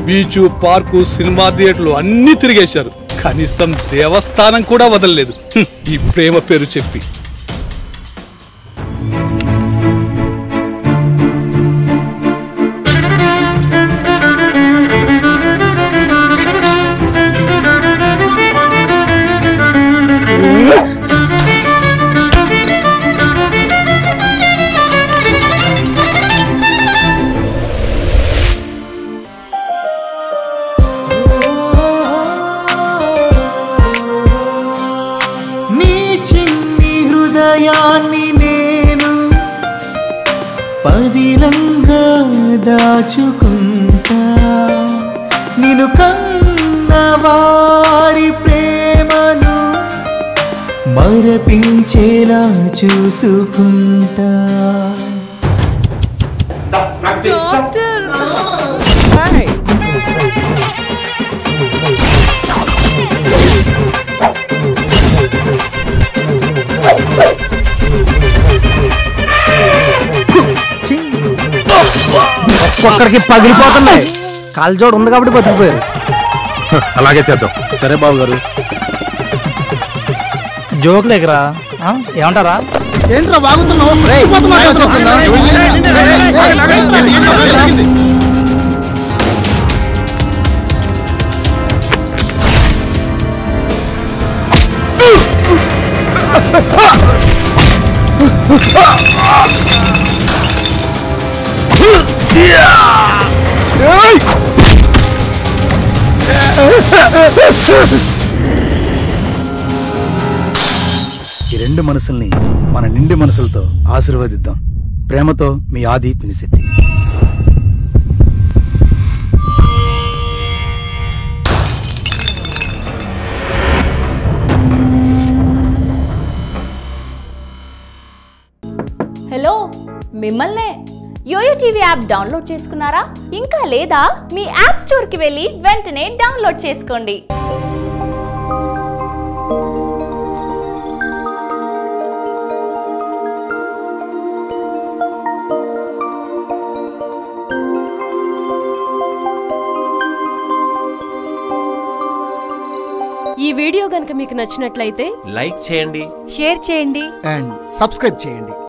Beach park cinema థియేటర్లు అన్నీ తిరిగేశారు కనీసం దేవస్థానం కూడా వదలలేదు హ్మ్, ఈ ప్రేమ పేరు చెప్పి నీ చిన్ని హృదయాన్ని నేను పదిలంగా దాచుకుంటా నిన్ను కన్న వారి ప్రేమను మరపించేలా చూసుకుంటా ఒక్కడికి పగిలిపోతుంది కాల్జోడు ఉంది కాబట్టి బతికిపోయారు అలాగే చేద్దాం సరే బాబు గారు జోక్ లేకరా ఆ? ఏమంటారా ఏంట్రా బాగుతున్నావు ఈ రెండు మనసుల్ని మన నిండి మనసులతో ఆశీర్వదిద్దాం ప్రేమతో మీ ఆది పినిశెట్టి హలో మిమ్మల్నే యోయో టీవీ యాప్ డౌన్లోడ్ చేసుకున్నారా ఇంకా లేదా మీ యాప్ స్టోర్కి వెళ్ళి వెంటనే డౌన్లోడ్ చేసుకోండి ఈ వీడియో గనుక మీకు నచ్చినట్లయితే లైక్ చేయండి షేర్ చేయండి అండ్ సబ్స్క్రైబ్ చేయండి